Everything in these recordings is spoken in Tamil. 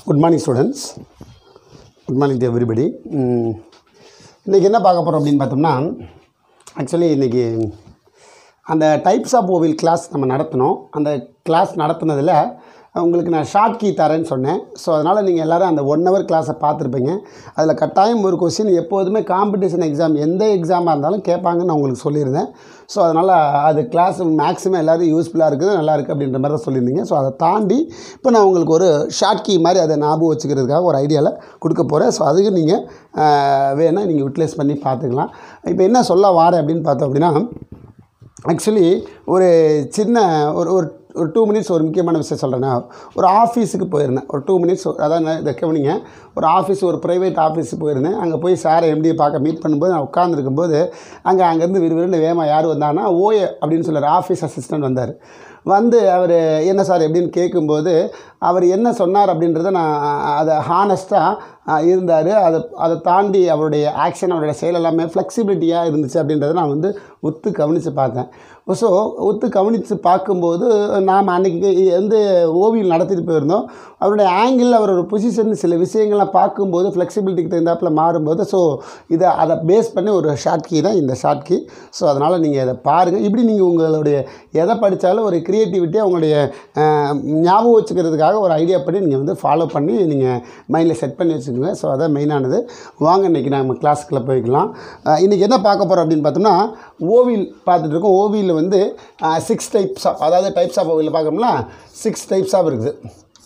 good morning students good morning to everybody இன்றைக்கி என்ன பார்க்க போகிறோம் அப்படின்னு பார்த்தோம்னா ஆக்சுவலி இன்றைக்கி அந்த டைப்ஸ் ஆஃப் ஓவில் கிளாஸ் நம்ம நடத்தினோம் அந்த கிளாஸ் நடத்துனதில் உங்களுக்கு நான் ஷார்ட் கீ தரேன்னு சொன்னேன் ஸோ அதனால் நீங்கள் எல்லோரும் அந்த ஒன் ஹவர் கிளாஸை பார்த்துருப்பீங்க அதில் கட்டாயம் ஒரு கொஸ்டின் எப்போதுமே காம்படிஷன் எக்ஸாம் எந்த எக்ஸாமாக இருந்தாலும் கேட்பாங்கன்னு நான் உங்களுக்கு சொல்லியிருந்தேன் ஸோ அதனால் அது கிளாஸ் மேக்ஸிமம் எல்லோரும் யூஸ்ஃபுல்லாக இருக்குது நல்லா இருக்குது அப்படின்ற மாதிரி தான் சொல்லியிருந்தீங்க ஸோ அதை தாண்டி இப்போ நான் உங்களுக்கு ஒரு ஷார்ட் கீ மாதிரி அதை ஞாபகம் வச்சுக்கிறதுக்காக ஒரு ஐடியாவில் கொடுக்க போகிறேன் ஸோ அதுக்கு நீங்கள் வேணால் நீங்கள் யூட்டிலைஸ் பண்ணி பார்த்துக்கலாம் இப்போ என்ன சொல்ல வாரேன் அப்படின்னு பார்த்தோம் அப்படின்னா ஆக்சுவலி ஒரு சின்ன ஒரு ஒரு ஒரு டூ மினிட்ஸ் ஒரு முக்கியமான விஷயம் சொல்கிறேன்னா ஒரு ஆஃபீஸுக்கு போயிருந்தேன் ஒரு டூ மினிட்ஸ் அதான் நான் இதை கவனிங்க ஒரு ஆஃபீஸ் ஒரு ப்ரைவேட் ஆஃபீஸுக்கு போயிருந்தேன் அங்கே போய் சாரை எம்டியை பார்க்க மீட் பண்ணும்போது நான் உட்காந்துருக்கும்போது அங்கே அங்கேருந்து விறுவிறுன்னு வேகமாக யார் வந்தாங்கன்னா ஓஏ அப்படின்னு சொல்லுற ஆஃபீஸ் அசிஸ்டன்ட் வந்தார் வந்து அவர் என்ன சார் எப்படின்னு கேட்கும்போது அவர் என்ன சொன்னார் அப்படின்றத நான் அதை ஹானஸ்ட்டாக இருந்தார் அதை அதை தாண்டி அவருடைய ஆக்ஷன் அவருடைய செயல் எல்லாமே ஃப்ளெக்சிபிலிட்டியாக இருந்துச்சு அப்படின்றத நான் வந்து ஒத்து கவனித்து பார்த்தேன் ஸோ ஒத்து கவனித்து பார்க்கும்போது நாம் அன்றைக்கி வந்து ஓவியம் நடத்திட்டு போயிருந்தோம் அவருடைய ஆங்கிள் அவரோட பொசிஷன் சில விஷயங்கள்லாம் பார்க்கும்போது ஃப்ளெக்சிபிலிட்டிக்கு தகுந்தாப்பில் மாறும்போது ஸோ இதை அதை பேஸ் பண்ணி ஒரு ஷார்ட் கீ தான் இந்த ஷார்ட் கீ ஸோ அதனால் நீங்கள் இதை பாருங்கள் இப்படி நீங்கள் உங்களுடைய எதை படித்தாலும் ஒரு க்ரியேட்டிவிட்டியாக உங்களுடைய ஞாபகம் வச்சுக்கிறதுக்காக ஒரு ஐடியா பண்ணி நீங்கள் வந்து ஃபாலோ பண்ணி நீங்கள் மைண்டில் செட் பண்ணி வச்சுக்கோங்க ஸோ அதான் மெயினானது வாங்க இன்றைக்கி நம்ம கிளாஸுக்குள்ளே போய்க்கலாம் இன்றைக்கி என்ன பார்க்க போகிறோம் அப்படின்னு பார்த்தோம்னா ஓவில் பார்த்துட்டு இருக்கோம் ஓவியில் வந்து சிக்ஸ் டைப்ஸ் ஆஃப் அதாவது டைப்ஸ் ஆஃப் ஓவியில் பார்க்கணும்னா சிக்ஸ் டைப்ஸ் ஆஃப் இருக்குது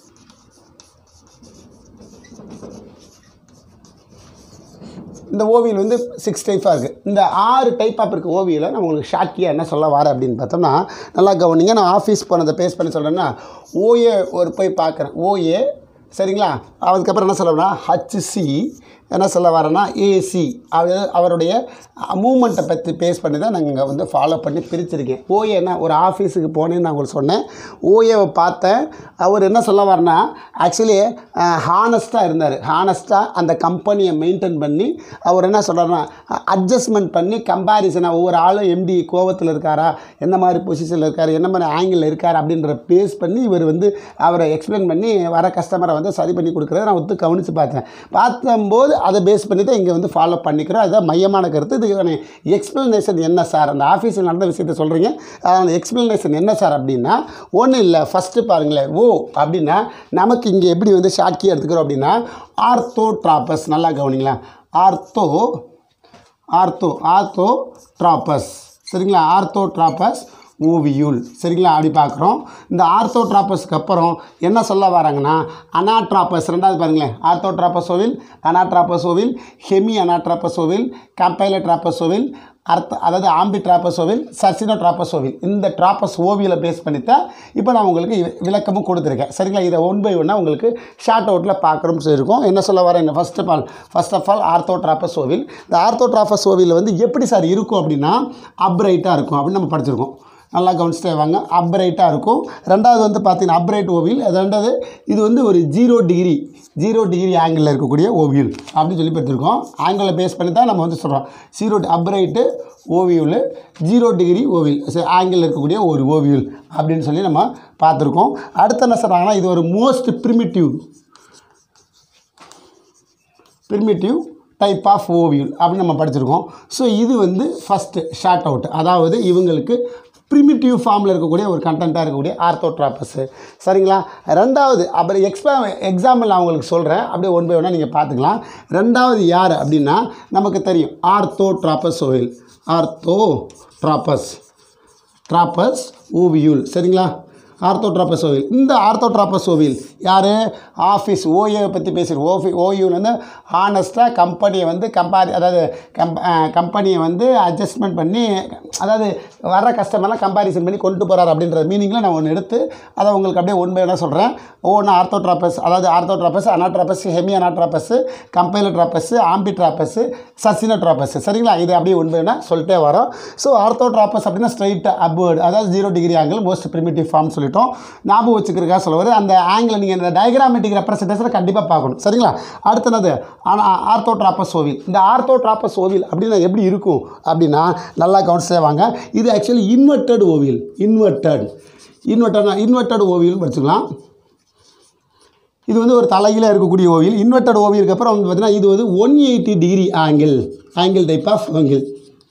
இந்த ஓவியில் வந்து சிக்ஸ் டைப்பாக இருக்குது இந்த ஆறு டைப் ஆஃப் இருக்க ஓவியில் நான் உங்களுக்கு ஷார்ட்கியாக என்ன சொல்ல வரேன் அப்படின்னு பார்த்தோம்னா நல்லா கவனிங்க நான் ஆஃபீஸ் போனதை பேஸ் பண்ணி சொல்கிறேன்னா ஓஏ ஒரு போய் பார்க்குறேன் ஓஏ சரிங்களா அதுக்கப்புறம் என்ன சொல்லணும்னா ஹச்சி என்ன சொல்ல வரேன்னா ஏசி அவர் அவருடைய மூமெண்ட்டை பற்றி பேஸ் பண்ணி தான் நாங்கள் இங்கே வந்து ஃபாலோ பண்ணி பிரிச்சிருக்கேன் ஓஏன்னா ஒரு ஆஃபீஸுக்கு போனேன்னு நான் உங்களுக்கு சொன்னேன் ஓஏவை பார்த்தேன் அவர் என்ன சொல்ல வரேன்னா ஆக்சுவலி ஹானஸ்ட்டாக இருந்தார் ஹானஸ்ட்டாக அந்த கம்பெனியை மெயின்டைன் பண்ணி அவர் என்ன சொல்கிறாருன்னா அட்ஜஸ்ட்மெண்ட் பண்ணி கம்பேரிசனாக ஒவ்வொரு ஆளும் எம்டி கோவத்தில் இருக்காரா என்ன மாதிரி பொசிஷனில் இருக்கார் என்ன மாதிரி ஆங்கிளில் இருக்கார் அப்படின்ற பேஸ் பண்ணி இவர் வந்து அவரை எக்ஸ்பிளைன் பண்ணி வர கஸ்டமரை வந்து சரி பண்ணி கொடுக்குறத நான் ஒத்து கவனித்து பார்த்தேன் பார்த்தம்போது அதை பேஸ் பண்ணி தான் இங்கே வந்து ஃபாலோ பண்ணிக்கிறோம் அதுதான் மையமான கருத்து இதுக்கான எக்ஸ்ப்ளனேஷன் என்ன சார் அந்த ஆஃபீஸில் நடந்த விஷயத்த சொல்கிறீங்க அந்த எக்ஸ்ப்ளனேஷன் என்ன சார் அப்படின்னா ஒன்றும் இல்லை ஃபஸ்ட்டு பாருங்களேன் ஓ அப்படின்னா நமக்கு இங்கே எப்படி வந்து ஷார்ட்கி எடுத்துக்கிறோம் அப்படின்னா ஆர்த்தோ ட்ராப்பஸ் நல்லா கவனிங்களா ஆர்த்தோ ஆர்த்தோ ஆர்த்தோ ட்ராப்பஸ் சரிங்களா ஆர்த்தோ ட்ராப்பஸ் ஓவியூல் சரிங்களா அப்படி பார்க்குறோம் இந்த ஆர்த்தோட்ராப்பஸ்க்கு அப்புறம் என்ன சொல்ல வராங்கன்னா அனாட்ராப்பஸ் ரெண்டாவது பாருங்களேன் ஆர்த்தோட்ராப்பசோவில் அனாட்ராப்பசோவில் ஹெமி அனாட்ராப்பசோவில் கம்பைலட்ராப்பசோவில் அர்த்த அதாவது ஆம்பி ட்ராப்பசோவில் சர்சினோ ட்ராப்பசோவில் இந்த ட்ராப்பஸ் ஓவியில் பேஸ் பண்ணித்தான் இப்போ நான் உங்களுக்கு விளக்கமும் கொடுத்துருக்கேன் சரிங்களா இதை ஒன் பை ஒன்னாக உங்களுக்கு ஷார்ட் அவுட்டில் பார்க்குறோம் இருக்கும் என்ன சொல்ல வரேன் first of all first of all ஆர்த்தோ ட்ராப்பசோவில் இந்த ஆர்த்தோ ட்ராப்பசோவில் வந்து எப்படி சார் இருக்கும் அப்படின்னா அப்ரைட்டாக இருக்கும் அப்படின்னு நம்ம படிச்சிருக்கோம் நல்லா கவனிச்சுட்டே வாங்க அப்ரைட்டாக இருக்கும் ரெண்டாவது வந்து பார்த்தீங்கன்னா அப்ரைட் ஓவியல் அது ரெண்டாவது இது வந்து ஒரு ஜீரோ டிகிரி ஜீரோ டிகிரி ஆங்கிளில் இருக்கக்கூடிய ஓவியல் அப்படின்னு சொல்லி பார்த்துருக்கோம் ஆங்கிளில் பேஸ் பண்ணி தான் நம்ம வந்து சொல்கிறோம் zero upright ovule zero degree ovule சரி ஆங்கிளில் இருக்கக்கூடிய ஒரு ஓவியல் அப்படின்னு சொல்லி நம்ம பார்த்துருக்கோம் அடுத்து என்ன சொல்கிறாங்கன்னா இது ஒரு most primitive primitive type of ovule அப்படின்னு நம்ம படிச்சிருக்கோம் ஸோ இது வந்து ஃபஸ்ட்டு ஷார்ட் அவுட் அதாவது இவங்களுக்கு ப்ரிமிட்டிவ் ஃபார்மில் இருக்கக்கூடிய ஒரு கண்டென்ட்டாக இருக்கக்கூடிய ஆர்த்தோட்ராப்பஸு சரிங்களா ரெண்டாவது அப்புறம் எக்ஸ்பா எக்ஸாம்பிள் நான் உங்களுக்கு சொல்கிறேன் அப்படியே ஒன் பை ஒன்னாக நீங்கள் பார்த்துக்கலாம் ரெண்டாவது யார் அப்படின்னா நமக்கு தெரியும் ஆர்த்தோட்ராப்பஸ் ஓவில் ஆர்த்தோ ட்ராப்பஸ் ட்ராப்பஸ் ஓவியூல் சரிங்களா ஆர்த்தோட்ராப்பஸ் ஓவில் இந்த ஆர்த்தோட்ராப்பஸ் ஓவில் யார் ஆஃபீஸ் ஓஏவை பற்றி பேசுகிறோம் ஓஃபி ஓயூவில் வந்து ஹானஸ்ட்டாக கம்பெனியை வந்து கம்பேரி அதாவது கம்ப கம்பெனியை வந்து அட்ஜஸ்ட்மெண்ட் பண்ணி அதாவது வர கஸ்டமர்லாம் கம்பேரிசன் பண்ணி கொண்டு போகிறார் அப்படின்ற மீனிங்கில் நான் ஒன்று எடுத்து அதை உங்களுக்கு அப்படியே ஒன் பை ஒன்னாக சொல்கிறேன் ஒவ்வொன்று ஆர்த்தோட்ராப்பஸ் அதாவது orthotropous anatropous hemianatropous campylotropous amphitropous circinotropous சரிங்களா இது அப்படியே ஒன் பை ஒன்னாக சொல்லிட்டே வரோம் ஸோ ஆர்த்தோட்ராப்பஸ் அப்படின்னா ஸ்ட்ரைட் அப்வேர்டு அதாவது zero degree angle most primitive form சொல்லிட்டோம் ஞாபகம் வச்சுக்கிறதுக்காக சொல்லுவார் அந்த ஆங்கிள் நீங்கள் இந்த டயக்ராமேட்டிக் ரெப்ரசன்டேஷனை கண்டிப்பாக பார்க்கணும் சரிங்களா அடுத்தது ஆனால் ஆர்த்தோட்ராப்பஸ் ஓவில் இந்த ஆர்த்தோட்ராப்பஸ் ஓவில் அப்படின்னா எப்படி இருக்கும் அப்படின்னா நல்லா கவனிச்சு வாங்க இது actually inverted ovule inverted inverted inverted ovule படிச்சுக்கலாம் இது வந்து ஒரு தலையில் இருக்கக்கூடிய ஓவியல் இன்வெர்டட் ஓவியலுக்கு அப்புறம் வந்து பார்த்தீங்கன்னா இது வந்து one eighty degree angle angle type of angle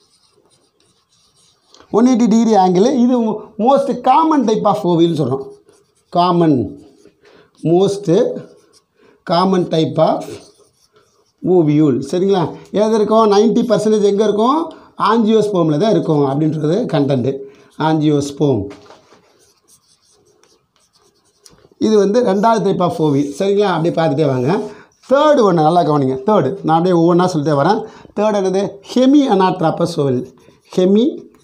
one eighty degree angle இது மோஸ்ட் காமன் டைப் ஆஃப் ஓவியல்னு சொல்கிறோம் common most common type of ovule சரிங்களா எது இருக்கும் நைன்ட்டி பர்சன்டேஜ் எங்கே இருக்கும் ஆஞ்சியோஸ்போமில் தான் இருக்கும் அப்படின்றது கண்டென்ட்டு ஆஞ்சியோஸ்போம் இது வந்து ரெண்டாவது டைப் ஆஃப் ஓவியல் சரிங்களா அப்படியே பார்த்துட்டே வாங்க தேர்டு ஒன்று நல்லா கவனிங்க தேர்டு நான் அப்படியே ஒவ்வொன்றா சொல்லிட்டே வரேன் தேர்டு என்னது hemianatropous ovule 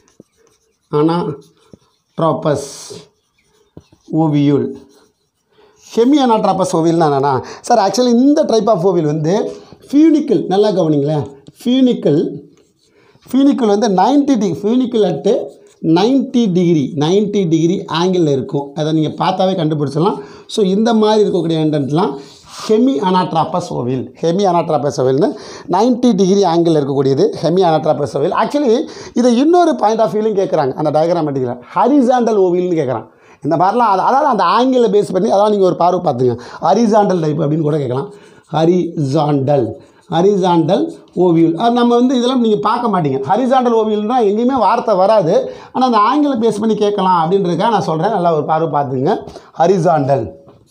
hemianatropous ovule hemianatropous ஓவியல்னா என்னன்னா சார் ஆக்சுவலி இந்த டைப் ஆஃப் ஓவியல் வந்து ஃபியூனிக்கல் நல்லா கவனிங்களேன் ஃபியூனிக்கல் ஃபியூனிக்கல் வந்து 90 degree funicle at 90 degree 90 degree ஆங்கிளில் இருக்கும் அதை நீங்கள் பார்த்தாவே கண்டுபிடிச்சிடலாம் ஸோ இந்த மாதிரி இருக்கக்கூடிய எண்டன்ட்லாம் hemianatropous ovule hemianatropous ஓவில்னு 90 டிகிரி ஆங்கிளில் இருக்கக்கூடியது ஹெமி அனாட்ராப்பஸ் ஓவில் ஆக்சுவலி இதை இன்னொரு பாயிண்ட் ஆஃப் வியூலையும் கேட்குறாங்க அந்த டயக்ராமேட்டிக்கில் ஹரிசாண்டல் ஓவில்னு கேட்குறான் இந்த மாதிரிலாம் அது அதாவது அந்த ஆங்கிளை பேஸ் பண்ணி அதான் நீங்கள் ஒரு பார்வை பார்த்துங்க ஹரிசாண்டல் டைப் அப்படின்னு கூட கேட்கலாம் ஹரிசாண்டல் ஹரிசாண்டல் ஓவியல் அது நம்ம வந்து இதெல்லாம் நீங்கள் பார்க்க மாட்டீங்க ஹரிசாண்டல் ஓவியல்னா எங்கேயுமே வார்த்தை வராது ஆனால் அந்த ஆங்கிளை பேஸ் பண்ணி கேட்கலாம் அப்படின்றதுக்காக நான் சொல்கிறேன் நல்லா ஒரு பார்வை பார்த்துங்க ஹரிசாண்டல்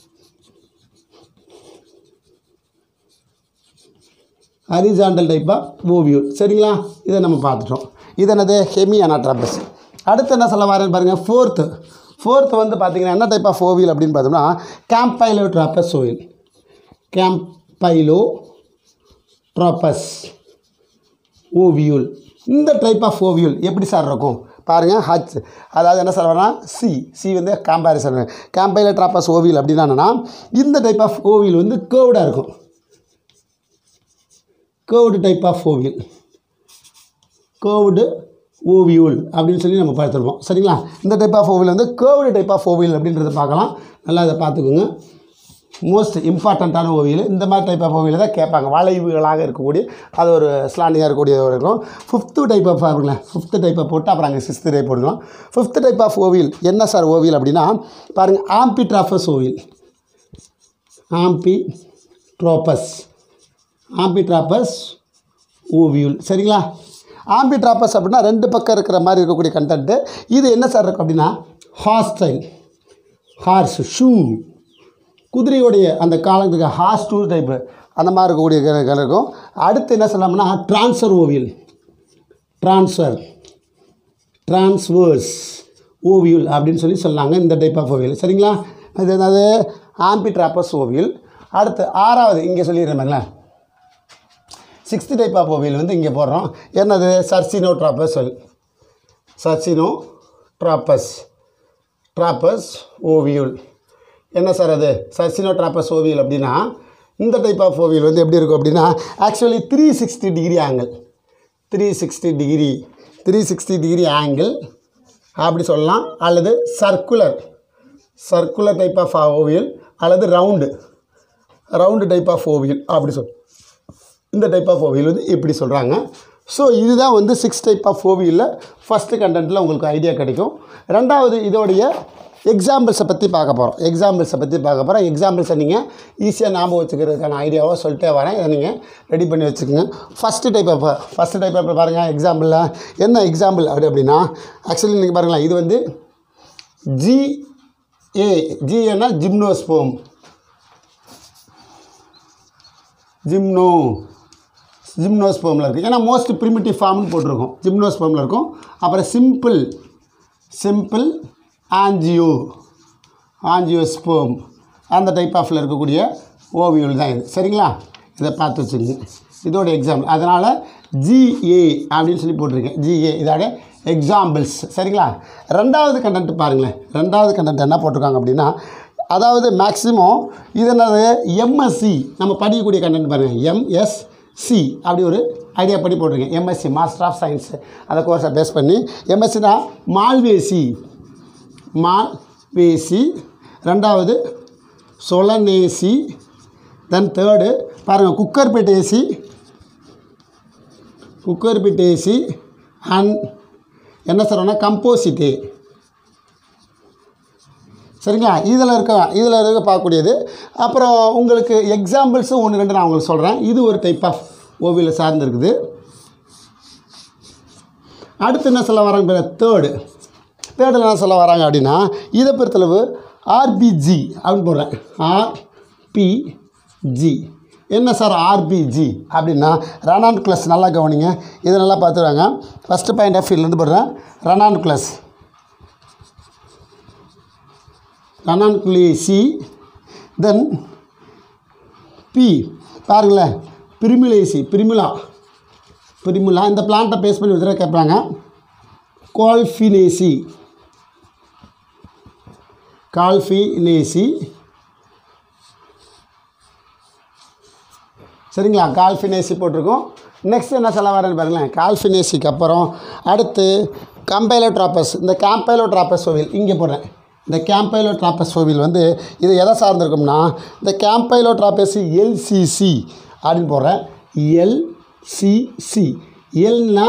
ஹரிசாண்டல் டைப்பாக ஓவியம் சரிங்களா இதை நம்ம பார்த்துட்டோம் இது என்னது ஹெமி அனாட்ராபஸ் அடுத்து என்ன சொல்ல வரேன்னு பாருங்கள் ஃபோர்த்து ஃபோர்த்து வந்து பார்த்தீங்கன்னா என்ன டைப் ஆஃப் ஓவியல் அப்படின்னு பார்த்தோம்னா campylotropous ovule campylotropous ovule இந்த டைப் ஆஃப் ஓவியூல் எப்படி சார் இருக்கும் பாருங்கள் ஹச் அதாவது என்ன சொல்கிறேன்னா சி சி வந்து கம்பேரிசன் கேம்பைலோ ட்ராப்பஸ் ஓவியல் அப்படின்னா என்னன்னா இந்த டைப் ஆஃப் ஓவியல் வந்து கேர்வ்டாக இருக்கும் curved type of ovule curved ovule அப்படின்னு சொல்லி நம்ம பார்த்துருப்போம் சரிங்களா இந்த டைப் ஆஃப் ஓவியல் வந்து கேர்வ்டு டைப் ஆஃப் ஓவியல் அப்படின்றத பார்க்கலாம் நல்லா இதை பார்த்துக்குங்க மோஸ்ட் இம்பார்ட்டண்ட்டான ஓவியல் இந்த மாதிரி டைப் ஆஃப் ஓவியல் தான் கேட்பாங்க வளைவுகளாக இருக்கக்கூடிய அது ஒரு ஸ்லாண்டிங்காக இருக்கக்கூடிய ஒரு இருக்கும் ஃபிஃப்த்து டைப் ஆஃப் இருக்குங்களேன் ஃபிஃப்த்து டைப்பை போட்டு அப்புறம் அங்கே சிக்ஸ்த்து டைப் போட்டுக்கலாம் ஃபிஃப்த்து டைப் ஆஃப் ஓவியல் என்ன சார் ஓவியல் அப்படின்னா பாருங்கள் ஆம்பி ட்ராஃபஸ் ஓவியல் ஆம்பி ட்ரோப்பஸ் ஆம்பிட்ராப்பஸ் ஓவியூல் சரிங்களா ஆம்பிட்ராப்பஸ் அப்படின்னா ரெண்டு பக்கம் இருக்கிற மாதிரி இருக்கக்கூடிய கண்டென்ட்டு இது என்ன சார் இருக்கும் அப்படின்னா ஹாஸ்டைல் ஹார்ஸ் ஷூ குதிரையுடைய அந்த காலத்துக்கு ஹார்ஸ் டூ டைப்பு அந்த மாதிரி இருக்கக்கூடிய க- க- இருக்கும் அடுத்து என்ன சொல்லலாம்னா transfer ovule transfer transverse ovule அப்படின்னு சொல்லி சொன்னாங்க இந்த டைப் ஆஃப் ஓவியல் சரிங்களா இது என்னது ஆம்பிட்ராப்பஸ் ஓவியல் அடுத்து ஆறாவது இங்கே சொல்லிடுறேன் சிக்ஸ்த் டைப் ஆஃப் ஓவியல் வந்து இங்கே போடுறோம் என்னது சர்சினோ ட்ராப்பஸ் சர்சினோ ட்ராப்பஸ் ட்ராப்பஸ் ஓவியல் என்ன சார் அது சர்சினோ ட்ராப்பஸ் ஓவியல் அப்படின்னா இந்த டைப் ஆஃப் ஓவியல் வந்து எப்படி இருக்கும் அப்படின்னா actually three sixty degree angle three sixty degree three sixty degree angle அப்படி சொல்லலாம் அல்லது circular circular type of ovule அல்லது round round type of ovule அப்படி சொல் இந்த டைப் ஆஃப் ஓவியல் வந்து இப்படி சொல்கிறாங்க ஸோ இதுதான் வந்து சிக்ஸ் டைப் ஆஃப் ஓவியலில் ஃபஸ்ட்டு கண்டென்ட்டில் உங்களுக்கு ஐடியா கிடைக்கும் ரெண்டாவது இதோடைய எக்ஸாம்பிள்ஸை பற்றி பார்க்க போகிறோம் எக்ஸாம்பிள்ஸை பற்றி பார்க்க போகிறோம் எக்ஸாம்பிள்ஸை நீங்கள் ஈஸியாக ஞாபகம் வச்சுக்கிறதுக்கான ஐடியாவை சொல்லிட்டே வரேன் இதை நீங்கள் ரெடி பண்ணி வச்சுக்கோங்க first type of first type of பாருங்கள் எக்ஸாம்பிளில் என்ன எக்ஸாம்பிள் அப்படி அப்படின்னா ஆக்சுவலி நீங்கள் பாருங்களேன் இது வந்து ஜிஏ ஜிஏனா ஜிம்னோஸ்போம் ஜிம்னோ ஜிம்னோஸ்போமில் இருக்குது ஏன்னா மோஸ்ட் ப்ரிமிட்டிவ் ஃபார்ம்னு போட்டிருக்கோம் ஜிம்னோஸ்போமில் இருக்கும் அப்புறம் சிம்பிள் சிம்பிள் ஆஞ்சியோ ஆஞ்சியோஸ்போம் அந்த டைப் ஆஃபில் இருக்கக்கூடிய ஓவியல் தான் இது சரிங்களா இதை பார்த்து வச்சுக்கோங்க இதோட எக்ஸாம்பிள் அதனால் ஜிஏ அப்படின்னு சொல்லி போட்டிருக்கேன் ஜிஏ இதோட எக்ஸாம்பிள்ஸ் சரிங்களா ரெண்டாவது கண்டென்ட் பாருங்களேன் ரெண்டாவது கண்டென்ட் என்ன போட்டிருக்காங்க அப்படின்னா அதாவது மேக்ஸிமம் இது என்னது எம்எஸ்சி நம்ம படிக்கக்கூடிய கண்டென்ட் பாருங்கள் எம்எஸ்சி அப்படி ஒரு ஐடியா பண்ணி போட்டிருக்கேன் எம்எஸ்சி மாஸ்டர் ஆஃப் சயின்ஸ் அந்த கோர்ஸை பேஸ் பண்ணி எம்எஸ்சினா மால்வேசி மால்வேசி ரெண்டாவது சொலனேசி தென் தேர்டு பாருங்கள் குக்கர்பேட் ஏசி குக்கர்பேட் ஏசி அண்ட் என்ன சொல்கிறோன்னா கம்போசிட்டே சரிங்களா இதில் இருக்க இதில் இருக்க பார்க்கக்கூடியது அப்புறம் உங்களுக்கு எக்ஸாம்பிள்ஸும் ஒன்று ரெண்டு நான் உங்களுக்கு சொல்கிறேன் இது ஒரு டைப் ஆஃப் ஓவியில் சார்ந்து இருக்குது அடுத்து என்ன சொல்ல வராங்க தேர்டு தேர்டில் என்ன சொல்ல வராங்க அப்படின்னா இதை பொறுத்தளவு ஆர்பிஜி அப்படின்னு போடுறேன் ஆர்பிஜி என்ன சார் ஆர்பிஜி அப்படின்னா ரனான் கிளஸ் நல்லா கவனிங்க இதை நல்லா பார்த்துருவாங்க ஃபஸ்ட்டு பாயிண்ட் ஆஃப் வியூலேருந்து போடுறேன் ரனான் கிளஸ் ரனான்குலேசி தென் பி பாருங்களேன் பிரிமிலேசி பிரிமிலா பிரிமிலா இந்த பிளான்ட்டை பேஸ் பண்ணி விதற கேட்பாங்க கால்ஃபினேசி கால்ஃபினேசி சரிங்களா கால்ஃபினேசி போட்டிருக்கோம் நெக்ஸ்ட் என்ன சொல்ல வரேன்னு பாருங்களேன் கால்ஃபினேசிக்கு அப்புறம் அடுத்து கம்பைலோட்ராப்பஸ் இந்த கேம்பைலோட்ராப்பஸ் ஓவில் இங்கே போடுறேன் இந்த கேம்பைலோட்ராப்பஸ் ஓவில் வந்து இது எதை சார்ந்திருக்கும்னா இந்த கேம்பைலோட்ராப்பஸ் எல்சிசி அப்படின்னு போடுறேன் எல்சிசி எல்னா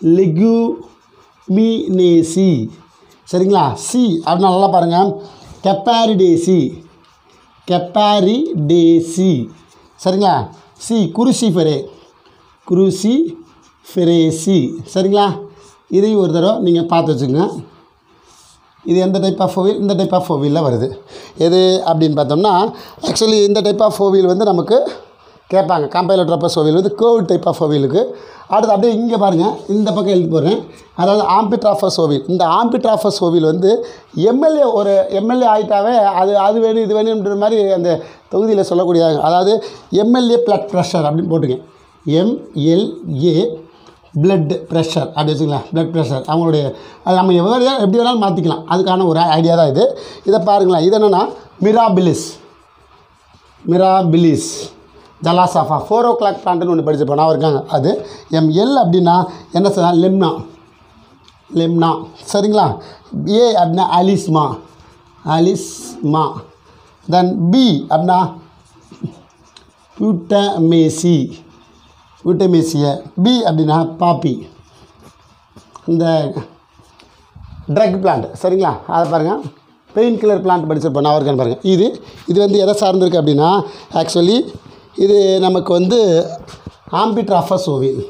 லெகுமினேசி சரிங்களா சி அப்படின்னு நல்லா பாருங்கள் கெப்பாரிடேசி கெப்பாரிடேசி சரிங்களா சி குருசி ஃபெரே குருசி ஃபெரேசி சரிங்களா இதையும் ஒரு தடவை நீங்கள் பார்த்து வச்சுங்க இது எந்த டைப் ஆஃப் ஓவில் இந்த டைப் ஆஃப் ஓவியில் வருது எது அப்படின்னு பார்த்தோம்னா ஆக்சுவலி இந்த டைப் ஆஃப் ஓவில் வந்து நமக்கு கேட்பாங்க கம்பைலர் ட்ரப்பஸ் ஓவில் வந்து கேர்வ் டைப் ஆஃப் ஓவிலுக்கு அடுத்து அப்படியே இங்கே பாருங்கள் இந்த பக்கம் எழுதி போடுறேன் அதாவது ஆம்பிட்ராஃபஸ் ஓவில் இந்த ஆம்பிட்ராஃபஸ் ஓவில் வந்து எம்எல்ஏ ஒரு எம்எல்ஏ ஆகிட்டாவே அது அது வேணும் இது வேணுன்ற மாதிரி அந்த தொகுதியில் சொல்லக்கூடிய அதாவது எம்எல்ஏ பிளட் ப்ரெஷர் அப்படின்னு போட்டுங்க எம்எல்ஏ பிளட் ப்ரெஷர் அப்படி வச்சுக்கலாம் பிளட் ப்ரெஷர் அவங்களுடைய அது நம்ம எவ்வளோ எப்படி வேணாலும் மாற்றிக்கலாம் அதுக்கான ஒரு ஐடியா தான் இது இதை பாருங்களேன் இது என்னென்னா mirabilis mirabilis jalapa four o'clock பிளான்ட்னு ஒன்று படிச்சிருப்போம் நான் இருக்காங்க அது எம்எல் அப்படின்னா என்ன சொல்ல லெம்னா லெம்னா சரிங்களா ஏ அப்படின்னா அலிஸ்மா அலிஸ்மா தென் பி அப்படின்னா பியூட்டமேசி பியூட்டமேசிய பி அப்படின்னா பாப்பி இந்த ட்ரக் பிளான்ட் சரிங்களா அதை பாருங்கள் பெயின் கில்லர் பிளான்ட் படிச்சிருப்போம் நான் இருக்கான்னு பாருங்கள் இது இது வந்து எதை சார்ந்திருக்கு அப்படின்னா ஆக்சுவலி இது நமக்கு வந்து ஆம்பிட்ராஃபஸ் ஓவில்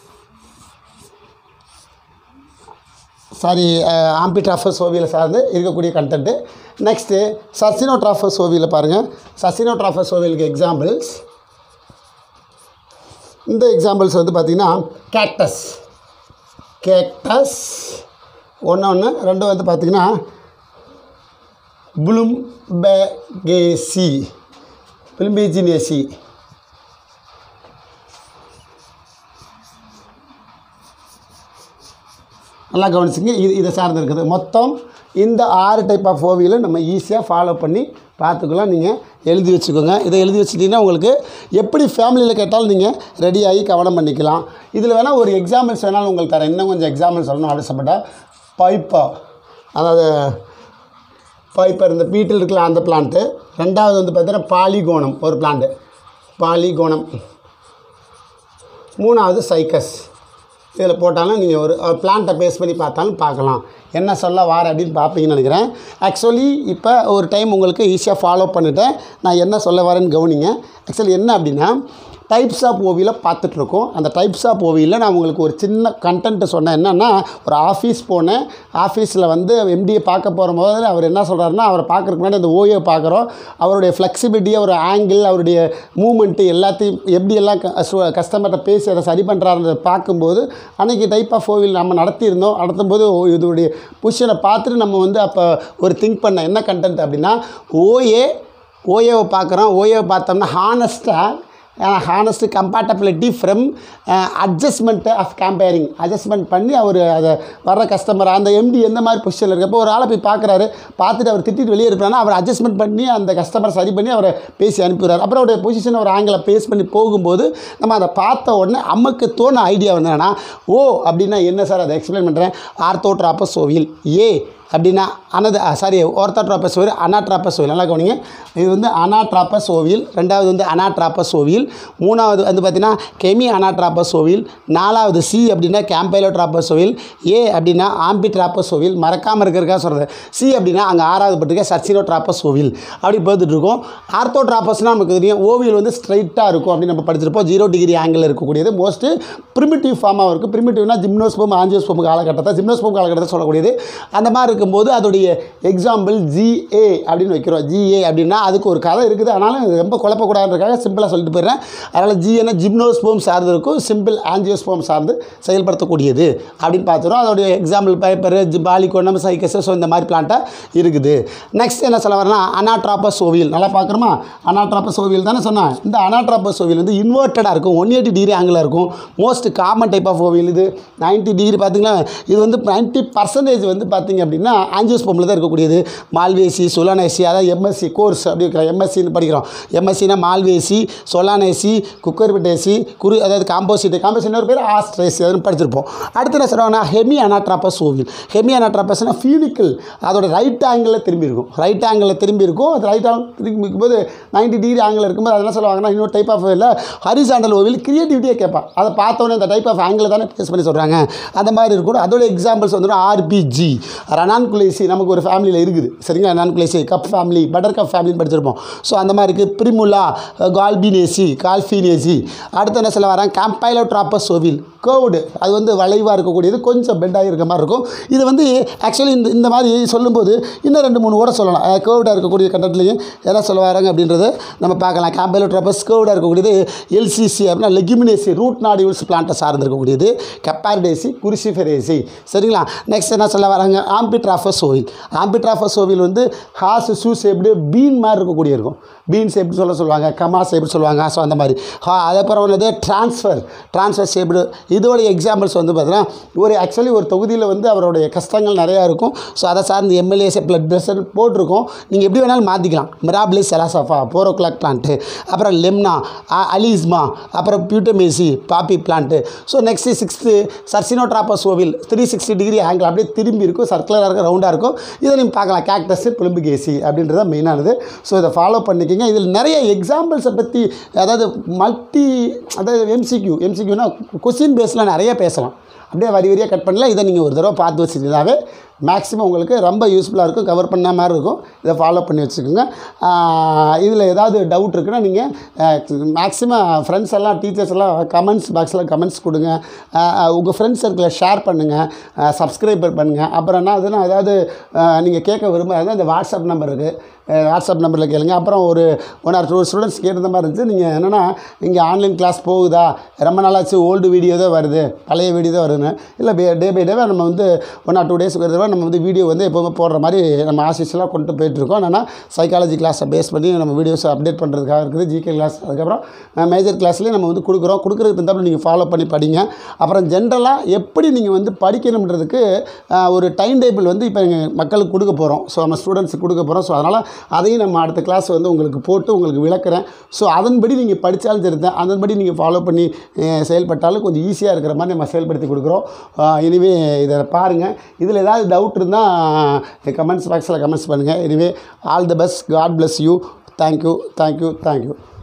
சாரி ஆம்பிட்ராஃபஸ் ஓவியில் சார்ந்து இருக்கக்கூடிய கண்டென்ட்டு நெக்ஸ்ட்டு சசினோட்ராஃபஸ் ஓவியில் பாருங்கள் சசினோட்ராஃபஸ் ஓவிலுக்கு எக்ஸாம்பிள்ஸ் இந்த எக்ஸாம்பிள்ஸ் வந்து பார்த்திங்கன்னா கேக்டஸ் கேக்டஸ் ஒன்று ஒன்று ரெண்டு வந்து பார்த்திங்கன்னா புளும்பேகேசி பிலிம்பேஜினேசி நல்லா கவனிச்சுங்க இது இதை சார்ந்து இருக்குது மொத்தம் இந்த ஆறு டைப் ஆஃப் ஓவியில் நம்ம ஈஸியாக ஃபாலோ பண்ணி பார்த்துக்கலாம் நீங்கள் எழுதி வச்சுக்கோங்க இதை எழுதி வச்சுட்டிங்கன்னா உங்களுக்கு எப்படி ஃபேமிலியில் கேட்டாலும் நீங்கள் ரெடியாகி கவனம் பண்ணிக்கலாம் இதில் வேணால் ஒரு எக்ஸாம்பிள்ஸ் வேணாலும் உங்களுக்கு தரேன் இன்னும் கொஞ்சம் எக்ஸாம்பிள் சொல்லணும் ஆலோசப்பட்டால் பைப்பா அதாவது பைப்பர் இந்த வீட்டில் இருக்கல அந்த பிளான்ட்டு ரெண்டாவது வந்து பார்த்தீங்கன்னா பாலிகோணம் ஒரு பிளான்ட்டு பாலிகோணம் மூணாவது சைக்கஸ் இதில் போட்டாலும் நீங்கள் ஒரு பிளான்ட்டை பேஸ் பண்ணி பார்த்தாலும் பார்க்கலாம் என்ன சொல்ல வார அப்படின்னு பார்ப்பீங்கன்னு நினைக்கிறேன் ஆக்சுவலி இப்போ ஒரு டைம் உங்களுக்கு ஈஸியாக ஃபாலோ பண்ணிட்டேன் நான் என்ன சொல்ல வரேன்னு கவனிங்க ஆக்சுவலி என்ன அப்படின்னா டைப்ஸ் ஆஃப் ஓவியில் பார்த்துட்ருக்கோம் அந்த டைப்ஸ் ஆஃப் ஓவியில் நான் உங்களுக்கு ஒரு சின்ன கண்டென்ட்டு சொன்னேன் என்னென்னா ஒரு ஆஃபீஸ் போனேன் ஆஃபீஸில் வந்து எம்டியை பார்க்க போகிற போது அவர் என்ன சொல்கிறாருன்னா அவரை பார்க்குறதுக்கு முன்னாடி அந்த ஓயை பார்க்குறோம் அவருடைய ஃப்ளெக்சிபிலிட்டி அவர் ஆங்கிள் அவருடைய மூமெண்ட்டு எல்லாத்தையும் எப்படி எல்லாம் கஸ்டமர்கிட்ட பேசி அதை சரி பண்ணுறாருன்றதை பார்க்கும்போது அன்றைக்கி டைப் ஆஃப் ஓவில் நம்ம நடத்தியிருந்தோம் நடத்தும்போது ஓ, இதோடைய பொசிஷனை பார்த்துட்டு நம்ம வந்து அப்போ ஒரு திங்க் பண்ண என்ன கண்டென்ட் அப்படின்னா ஓஏ ஓஏவை பார்க்குறோம் ஓஏவை பார்த்தோம்னா ஹானஸ்ட்டாக honest compatibility from adjustment of comparing adjustment பண்ணி அவர் அதை வர்ற கஸ்டமர் அந்த எம்டி எந்த மாதிரி பொசிஷனில் இருக்கப்போ ஒரு ஆளை போய் பார்க்குறாரு பார்த்துட்டு அவர் திட்டிட்டு வெளியே இருப்பாருன்னா அவர் அட்ஜஸ்ட்மெண்ட் பண்ணி அந்த கஸ்டமர் சரி பண்ணி அவரை பேசி அனுப்பிடுறாரு அப்புறம் அவருடைய பொசிஷன் அவர் ஆங்கில பேஸ் பண்ணி போகும்போது நம்ம அதை பார்த்த உடனே நமக்கு தோண ஐடியா வந்து என்னன்னா ஓ அப்படின்னா என்ன சார் அதை எக்ஸ்பிளைன் பண்ணுறேன் ஆர்த்தோட்ராப்பஸ் ஓவியல் ஏ அப்படின்னா அனது sorry orthotropous ovule anatropous ovule நல்லா கவனிங்க இது வந்து அனாட்ராப்பஸ் ஓவியல் ரெண்டாவது வந்து அனாட்ராப்பஸ் ஓவியல் மூணாவது வந்து பார்த்திங்கன்னா கெமி அனாட்ராப்பஸ் ஓவியல் நாலாவது சி அப்படின்னா கேம்பைலோட்ராப்பஸ் ஓவியல் ஏ அப்படின்னா ஆம்பிட்ராப்பஸ் ஓவியல் மறக்காமல் இருக்கிறக்கா சொல்கிறது சி அப்படின்னா அங்கே ஆறாவது பட்டிருக்க சர்சினோட்ராப்பஸ் ஓவியல் அப்படி பார்த்துட்டு இருக்கோம் ஆர்த்தோட்ராப்பஸ்னால் நமக்கு தெரியும் ஓவியல் வந்து ஸ்ட்ரைட்டாக இருக்கும் அப்படின்னு நம்ம படிச்சிருப்போம் ஜீரோ டிகிரி ஆங்கிள் இருக்கக்கூடியது மோஸ்ட்டு ப்ரிமிட்டிவ் ஃபார்மாக இருக்கும் ப்ரிமிட்டிவ்னா ஜிம்னோஸ்போம் ஆஞ்சியோஸ்போம் காலகட்டத்தை ஜிம்னோஸ்போம் காலகட்டத்தை சொல்லக்கூடியது அந்த மாதிரி இருக்கும்போது அதோடைய எக்ஸாம்பிள் ஜிஏ அப்படின்னு வைக்கிறோம் ஜிஏ அப்படின்னா அதுக்கு ஒரு கதை இருக்குது ஆனாலும் இது ரொம்ப குழப்பக்கூடாதுன்றதுக்காக சிம்பிளாக சொல்லிட்டு போயிடுறேன் அதனால் ஜிஏனா ஜிம்னோஸ்போம் சார்ந்து இருக்கும் சிம்பிள் ஆஞ்சியோஸ்போம் சார்ந்து செயல்படுத்தக்கூடியது அப்படின்னு பார்த்துறோம் அதோடைய example paper polygonum cycas so இந்த மாதிரி பிளான்ட்டாக இருக்குது நெக்ஸ்ட் என்ன சொல்ல வரேன்னா அனாட்ராப்பஸ் ஓவியல் நல்லா பார்க்குறோமா அனாட்ராப்பஸ் ஓவியல் தானே சொன்னேன் இந்த அனாட்ராப்பஸ் ஓவியல் வந்து இன்வெர்ட்டடாக இருக்கும் ஒன் எயிட்டி டிகிரி ஆங்கிளாக இருக்கும் most common type of ovule இது 90 டிகிரி பார்த்தீங்கன்னா இது வந்து 90% பர்சன்டேஜ் வந்து பார்த்தீங்க அப்படின்னா ஆஞ்சியோஸ்போமில் தான் இருக்கக்கூடியது மால்வேசி சொலானேசி அதாவது எம்எஸ்சி கோர்ஸ் அப்படி இருக்கிற எம்எஸ்சின்னு படிக்கிறோம் எம்எஸ்சினா மால்வேசி சொலானேசி குக்கர்பிட்டேசி குரு அதாவது காம்போசிட் காம்போசிட் ஒரு பேர் ஆஸ்ட்ரேசி அதுன்னு படிச்சிருப்போம் அடுத்து என்ன சொல்லுவாங்கன்னா ஹெமி அனாட்ராப்பஸ் ஓவியல் ஹெமி அனாட்ராப்பஸ்னா ஃபியூனிக்கல் அதோட ரைட் ஆங்கிளில் திரும்பி இருக்கும் ரைட் ஆங்கிளில் திரும்பி இருக்கும் அது ரைட் ஆங்கிள் திரும்பி இருக்கும்போது 90 டிகிரி ஆங்கிள் இருக்கும்போது அது என்ன சொல்லுவாங்கன்னா இன்னொரு டைப் ஆஃப் இல்லை ஹரிசாண்டல் ஓவியல் கிரியேட்டிவிட்டியாக கேட்பான் அதை பார்த்தோன்னே இந்த டைப் ஆஃப் ஆங்கிள் தானே பேஸ் பண்ணி சொல்கிறாங்க அந்த மாதிரி இருக்கும் அதோட எக்ஸாம்பிள்ஸ் வந்து ஆர்பிஜி ரனான்குலேசி நமக்கு ஒரு ஃபேமிலியில் இருக்குது சரிங்களா ranunculaceae cup family butter cup ஃபேமிலின்னு படிச்சிருப்போம் ஸோ அந்த மாதிரி இருக்குது பிரிமுலா கால்பினேசி கால்ஃபினேசி அடுத்து என்ன சொல்ல வரேன் கேம்பைலோட்ராப்பஸ் ஓவில் கேர்வ்டு அது வந்து வளைவாக இருக்கக்கூடியது கொஞ்சம் பெண்டாகி இருக்க மாதிரி இருக்கும் இது வந்து ஆக்சுவலி இந்த இந்த மாதிரி சொல்லும்போது இன்னும் ரெண்டு மூணு கூட சொல்லலாம் கேர்வ்டாக இருக்கக்கூடிய கண்டட்லேயும் என்ன சொல்ல வராங்க அப்படின்றத நம்ம பார்க்கலாம் கேம்பைலோட்ராப்பஸ் கேர்வ்டாக இருக்கக்கூடியது எல்சிசி அப்படின்னா லெகிமினேசி ரூட் நாடியூல்ஸ் பிளான்ட்டை சார்ந்திருக்கக்கூடியது கெப்பாரிடேசி குரிசிஃபெரேசி சரிங்களா நெக்ஸ்ட் என்ன சொல்ல வராங்க ஆம்பிட்ராஃபஸ் ஓவில் ஆம்பிட்ராஃபஸ் ஓவில் வந்து ஹாஸ் ஷூஸ் எப்படி பீன் மாதிரி இருக்கக்கூடிய இருக்கும் பீன்ஸ் எப்படி சொல்ல சொல்லுவாங்க கமாஸ் எப்படி சொல்லுவாங்க ஸோ அந்த மாதிரி ஹா அதுக்கப்புறம் வந்து ட்ரான்ஸ்ஃபர் ட்ரான்ஸ்ஃபர் ஷேப்டு இதோட எக்ஸாம்பிள்ஸ் வந்து பார்த்தீங்கன்னா ஒரு ஆக்சுவலி ஒரு தொகுதியில் வந்து அவருடைய கஷ்டங்கள் நிறையா இருக்கும் ஸோ அதை சார்ந்து எம்எல்ஏஸ் பிளட் ப்ரெஷர் போட்டிருக்கோம் நீங்கள் எப்படி வேணாலும் மாற்றிக்கலாம் mirabilis jalapa four o'clock plant அப்புறம் லெம்னா அ- அலிஸ்மா அப்புறம் butomaceae poppy plant so next sixth circinotropous ovule three sixty degree angle அப்படியே திரும்பி இருக்கும் சர்க்குலராக இருக்கும் ரவுண்டாக இருக்கும் இதை நீங்கள் பார்க்கலாம் கேக்டஸ் புலிம்புகேசி அப்படின்றது மெயினானது ஸோ இதை ஃபாலோ பண்ணிக்கிங்க இதில் நிறைய எக்ஸாம்பிள்ஸை பற்றி அதாவது மல்டி அதாவது எம்சிக்யூ எம்சிக்யூனா கொஸ்டின் பேஸில் நிறைய பேசலாம் அப்படியே வரி வரியாக கட் பண்ணல இதை நீங்கள் ஒரு தடவை பார்த்து வச்சுருந்தாவே மேக்ஸிமம் உங்களுக்கு ரொம்ப யூஸ்ஃபுல்லாக இருக்கும் கவர் பண்ண மாதிரி இருக்கும் இதை ஃபாலோ பண்ணி வச்சுக்கோங்க இதில் ஏதாவது டவுட் இருக்குன்னா நீங்கள் மேக்ஸிமம் ஃப்ரெண்ட்ஸ் எல்லாம் டீச்சர்ஸ் எல்லாம் கமெண்ட்ஸ் பாக்ஸில் கமெண்ட்ஸ் கொடுங்க உங்கள் ஃப்ரெண்ட்ஸ் சர்க்கிளில் ஷேர் பண்ணுங்கள் சப்ஸ்கிரைப் பண்ணுங்கள் அப்புறம் என்ன அதுனா ஏதாவது நீங்கள் கேட்க விரும்ப அந்த வாட்ஸ்அப் நம்பர் இருக்குது வாட்ஸ்அப் நம்பரில் கேளுங்க அப்புறம் ஒரு ஒன் ஆர் டூ ஸ்டூடெண்ட்ஸ் கேட்டிருந்த மாதிரி இருந்துச்சு நீங்கள் என்னென்னா இங்கே ஆன்லைன் கிளாஸ் போகுதா ரொம்ப நாளாச்சு ஓல்டு வீடியோ தான் வருது பழைய வீடியோ தான் வருதுன்னு இல்லை டே பை டேவாக நம்ம வந்து ஒன் ஆர் டூ டேஸ்க்கு ஒரு தடவை நம்ம வந்து வீடியோ வந்து எப்போவுமே போடுற மாதிரி நம்ம ஆசிஸ்லாம் கொண்டு போயிட்டுருக்கோம் என்னென்னா சைக்காலஜி கிளாஸை பேஸ் பண்ணி நம்ம வீடியோஸ் அப்டேட் பண்ணுறதுக்காக இருக்குது ஜிகே கிளாஸ் அதுக்கப்புறம் மேஜர் கிளாஸ்லேயும் நம்ம வந்து கொடுக்குறோம் கொடுக்குறதுக்கு தந்தாப்புல நீங்கள் ஃபாலோ பண்ணி படிங்க அப்புறம் ஜென்ரலாக எப்படி நீங்கள் வந்து படிக்கணுன்றதுக்கு ஆஹ், ஒரு டைம் டேபிள் வந்து இப்போ எங்கள் மக்களுக்கு கொடுக்க போகிறோம் ஸோ நம்ம ஸ்டூடெண்ட்ஸுக்கு கொடுக்க போகிறோம் ஸோ அதனால் அதையும் நம்ம அடுத்த கிளாஸ் வந்து உங்களுக்கு போட்டு உங்களுக்கு விளக்குறேன் ஸோ அதன்படி நீங்கள் படித்தாலும் சரி தான் அதன்படி நீங்கள் ஃபாலோ பண்ணி அஹ், செயல்பட்டாலும் கொஞ்சம் ஈஸியாக இருக்கிற மாதிரி நம்ம செயல்படுத்தி கொடுக்குறோம் எனிவே இதை பாருங்கள் இதில் ஏதாவது டவுட் இருந்தால் கமெண்ட்ஸ் பாக்ஸில் கமெண்ட்ஸ் பண்ணுங்கள் anyway all the best god bless you thank you thank you thank you